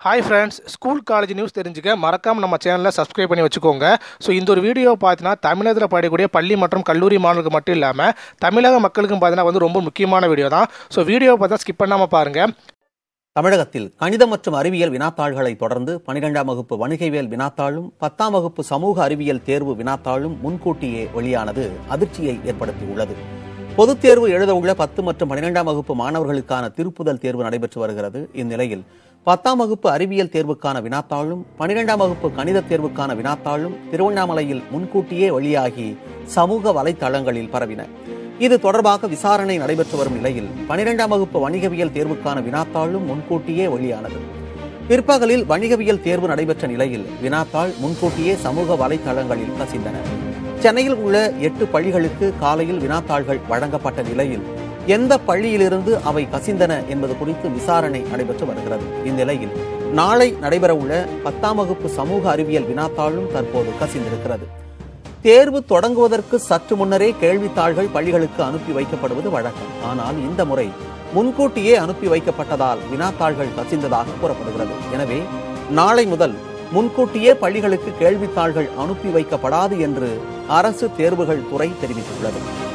hi friends school college news தெரிஞ்சுக்க மறக்காம நம்ம சேனலை சப்ஸ்கிரைப் பண்ணி வச்சுக்கோங்க ஸோ இந்த ஒரு வீடியோ பார்த்தீங்கன்னா தமிழகத்தில் படிக்கக்கூடிய பள்ளி மற்றும் கல்லூரி மாணவர்களுக்கு மட்டும் இல்லாமல் தமிழக மக்களுக்கும் பார்த்தீங்கன்னா வந்து ரொம்ப முக்கியமான வீடியோ தான் ஸோ வீடியோ பார்த்தா ஸ்கிப் பண்ணாமல் பாருங்கள் தமிழகத்தில் கணிதம் மற்றும் அறிவியல் வினாத்தாள்களை தொடர்ந்து பனிரெண்டாம் வகுப்பு வணிகவியல் வினாத்தாளும் பத்தாம் வகுப்பு சமூக அறிவியல் தேர்வு வினாத்தாளும் முன்கூட்டியே வெளியானது அதிர்ச்சியை ஏற்படுத்தியுள்ளது பொதுத் தேர்வு எழுத உள்ள பத்து மற்றும் பனிரெண்டாம் வகுப்பு மாணவர்களுக்கான திருப்புதல் தேர்வு நடைபெற்று வருகிறது இந்நிலையில் பத்தாம் வகுப்பு அறிவியல் தேர்வுக்கான வினாத்தாளும் பனிரெண்டாம் வகுப்பு கணித தேர்வுக்கான வினாத்தாளும் திருவண்ணாமலையில் முன்கூட்டியே வெளியாகி சமூக வலைத்தளங்களில் பரவின இது தொடர்பாக விசாரணை நடைபெற்று வரும் நிலையில் பனிரெண்டாம் வகுப்பு வணிகவியல் தேர்வுக்கான வினாத்தாளும் முன்கூட்டியே வெளியானது பிற்பகலில் வணிகவியல் தேர்வு நடைபெற்ற நிலையில் வினாத்தாள் முன்கூட்டியே சமூக வலைத்தளங்களில் கசிந்தன சென்னையில் உள்ள எட்டு பள்ளிகளுக்கு காலையில் வினாத்தாள்கள் வழங்கப்பட்ட நிலையில் எந்த பள்ளியிலிருந்து அவை கசிந்தன என்பது குறித்து விசாரணை நடைபெற்று வருகிறது இந்நிலையில் நாளை நடைபெறவுள்ள பத்தாம் வகுப்பு சமூக அறிவியல் வினாத்தாளும் தற்போது கசிந்திருக்கிறது தேர்வு தொடங்குவதற்கு சற்று முன்னரே கேள்வித்தாள்கள் பள்ளிகளுக்கு அனுப்பி வைக்கப்படுவது வழக்கம் ஆனால் இந்த முறை முன்கூட்டியே அனுப்பி வைக்கப்பட்டதால் வினாத்தாள்கள் கசிந்ததாக கூறப்படுகிறது எனவே நாளை முதல் முன்கூட்டியே பள்ளிகளுக்கு கேள்வித்தாள்கள் அனுப்பி வைக்கப்படாது என்று அரசு தேர்வுகள் துறை தெரிவித்துள்ளது